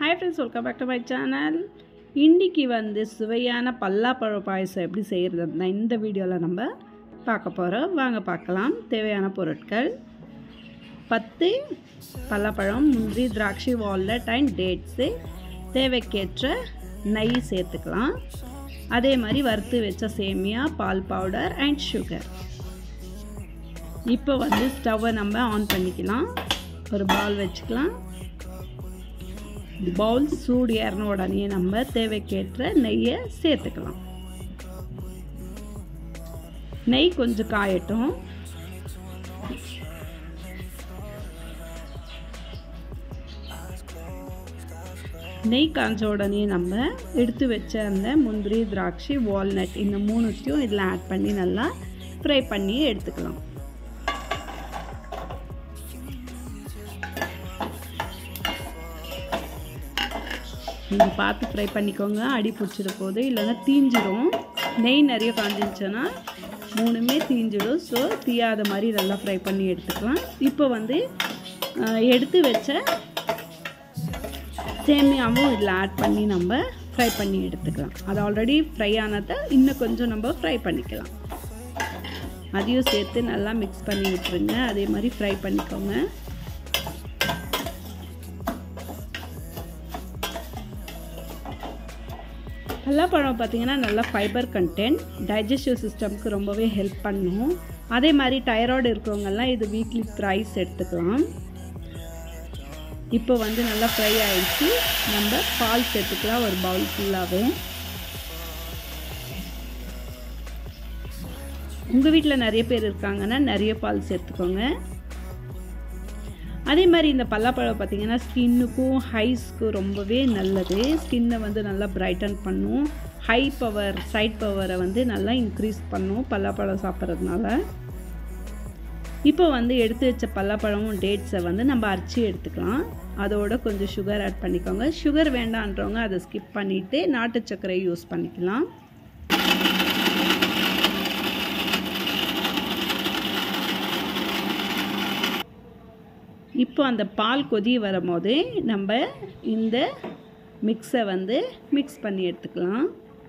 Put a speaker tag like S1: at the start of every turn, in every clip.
S1: hi friends welcome back to my channel இன்றைக்கி வந்து சுவையான பல்லாப்பழ பாயசம் எப்படி செய்கிறது தான் இந்த வீடியோவில் நம்ம பார்க்க போகிறோம் வாங்க பார்க்கலாம் தேவையான பொருட்கள் பத்து பல்லாப்பழம் முந்திரி திராட்சை வால்நட் அண்ட் டேட்ஸு தேவைக்கேற்ற நெய் சேர்த்துக்கலாம் அதே மாதிரி வறுத்து வச்ச சேமியா பால் பவுடர் அண்ட் சுகர் இப்போ வந்து ஸ்டவ்வை நம்ம ஆன் பண்ணிக்கலாம் ஒரு பவுல் வச்சுக்கலாம் பவுல் சூடு ஏறின உடனே நம்ம தேவைக்கேற்ற நெய்யை சேர்த்துக்கலாம் நெய் கொஞ்சம் காயட்டும் நெய் காஞ்ச உடனே நம்ம எடுத்து வச்ச அந்த முந்திரி திராட்சை வால்நட் இந்த மூணுத்தையும் இதில் ஆட் பண்ணி நல்லா ஃப்ரை பண்ணி எடுத்துக்கலாம் நீங்கள் பார்த்து ஃப்ரை பண்ணிக்கோங்க அடி பிடிச்சிட போது இல்லைன்னா தீஞ்சிடும் நெய் நிறைய காஞ்சிருச்சுன்னா மூணுமே தீஞ்சிடும் ஸோ தீயாத மாதிரி நல்லா ஃப்ரை பண்ணி எடுத்துக்கலாம் இப்போ வந்து எடுத்து வச்ச சேமியாவும் இதில் ஆட் பண்ணி நம்ம ஃப்ரை பண்ணி எடுத்துக்கலாம் அது ஆல்ரெடி ஃப்ரை ஆனதை இன்னும் கொஞ்சம் நம்ம ஃப்ரை பண்ணிக்கலாம் அதையும் சேர்த்து நல்லா மிக்ஸ் பண்ணி விட்டுருங்க அதே மாதிரி ஃப்ரை பண்ணிக்கோங்க பல்லாப்பழம் பார்த்திங்கன்னா நல்லா ஃபைபர் கண்டென்ட் டைஜஸ்டிவ் சிஸ்டம்க்கு ரொம்பவே ஹெல்ப் பண்ணும் அதே மாதிரி டைராய்டு இருக்கிறவங்கெல்லாம் இது வீக்லி த்ரைஸ் எடுத்துக்கலாம் இப்போ வந்து நல்லா ஃப்ரை ஆகிடுச்சு நம்ம பால் சேர்த்துக்கலாம் ஒரு பவுல் ஃபுல்லாகவே உங்கள் வீட்டில் நிறைய பேர் இருக்காங்கன்னா நிறைய பால் சேர்த்துக்கோங்க அதே மாதிரி இந்த பல்லாப்பழம் பார்த்திங்கன்னா ஸ்கின்னுக்கும் ஹைஸ்க்கும் ரொம்பவே நல்லது ஸ்கின்னை வந்து நல்லா பிரைட்டன் பண்ணும் ஹை பவர் சைட் பவரை வந்து நல்லா இன்க்ரீஸ் பண்ணும் பல்லாப்பழம் சாப்பிட்றதுனால இப்போ வந்து எடுத்து வச்ச பல்லாப்பழமும் டேட்ஸை வந்து நம்ம அரைச்சி எடுத்துக்கலாம் அதோட கொஞ்சம் சுகர் ஆட் பண்ணிக்கோங்க சுகர் வேண்டான்றவங்க அதை ஸ்கிப் பண்ணிவிட்டு நாட்டு சர்க்கரை யூஸ் பண்ணிக்கலாம் இப்போ அந்த பால் கொதி வரும்போது நம்ம இந்த மிக்ஸை வந்து மிக்ஸ் பண்ணி எடுத்துக்கலாம்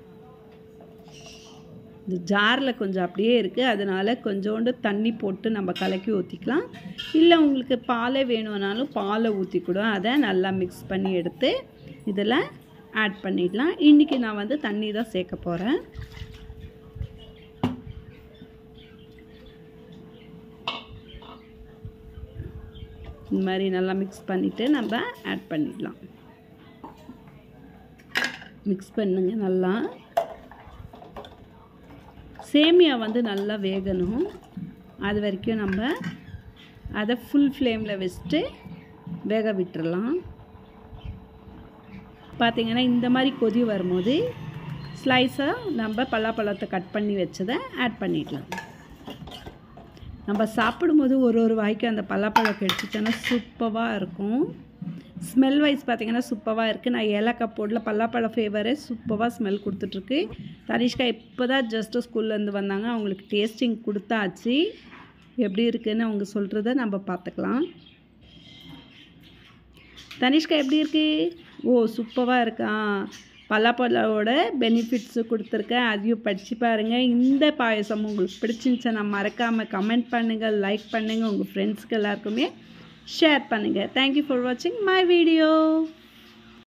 S1: இந்த ஜாரில் கொஞ்சம் அப்படியே இருக்குது அதனால் கொஞ்சோண்டு தண்ணி போட்டு நம்ம கலக்கி ஊற்றிக்கலாம் இல்லை உங்களுக்கு பாலே வேணும்னாலும் பாலை ஊற்றி கூட அதை நல்லா மிக்ஸ் பண்ணி எடுத்து இதில் ஆட் பண்ணிடலாம் இன்றைக்கி நான் வந்து தண்ணி தான் சேர்க்க போகிறேன் இந்த மாதிரி நல்லா மிக்ஸ் பண்ணிவிட்டு நம்ம ஆட் பண்ணிடலாம் மிக்ஸ் பண்ணுங்க நல்லா சேமியா வந்து நல்லா வேகணும் அது வரைக்கும் நம்ம அதை ஃபுல் ஃப்ளேமில் வச்சுட்டு வேக விட்டுறலாம் பார்த்திங்கன்னா இந்த மாதிரி கொதி வரும்போது ஸ்லைஸாக நம்ம பல்லாப்பழத்தை கட் பண்ணி வச்சதை ஆட் பண்ணிடலாம் நம்ம சாப்பிடும்போது ஒரு ஒரு வாய்க்கு அந்த பல்லாப்பழம் கிடச்சிச்சோன்னா சூப்பராக இருக்கும் ஸ்மெல் வைஸ் பார்த்திங்கன்னா சூப்பராக இருக்குது நான் ஏலக்காய் போடல பல்லாப்பழ ஃப்ளேவரே சூப்பராக ஸ்மெல் கொடுத்துட்ருக்கு தனிஷ்கா இப்போ தான் ஜஸ்ட்டு ஸ்கூல்லேருந்து வந்தாங்க அவங்களுக்கு டேஸ்டிங் கொடுத்தாச்சு எப்படி இருக்குதுன்னு அவங்க சொல்கிறத நம்ம பார்த்துக்கலாம் தனிஷ்கா எப்படி இருக்குது ஓ சூப்பராக இருக்கா பல்லாப்பழோட பெனிஃபிட்ஸு கொடுத்துருக்கேன் அதையும் படித்து பாருங்கள் இந்த பாயசம் உங்களுக்கு பிடிச்சிருந்துச்சுன்னா மறக்காமல் கமெண்ட் பண்ணுங்கள் லைக் பண்ணுங்கள் உங்கள் ஃப்ரெண்ட்ஸ்க்கு எல்லாருக்குமே ஷேர் பண்ணுங்கள் தேங்க்யூ ஃபார் வாட்சிங் மை வீடியோ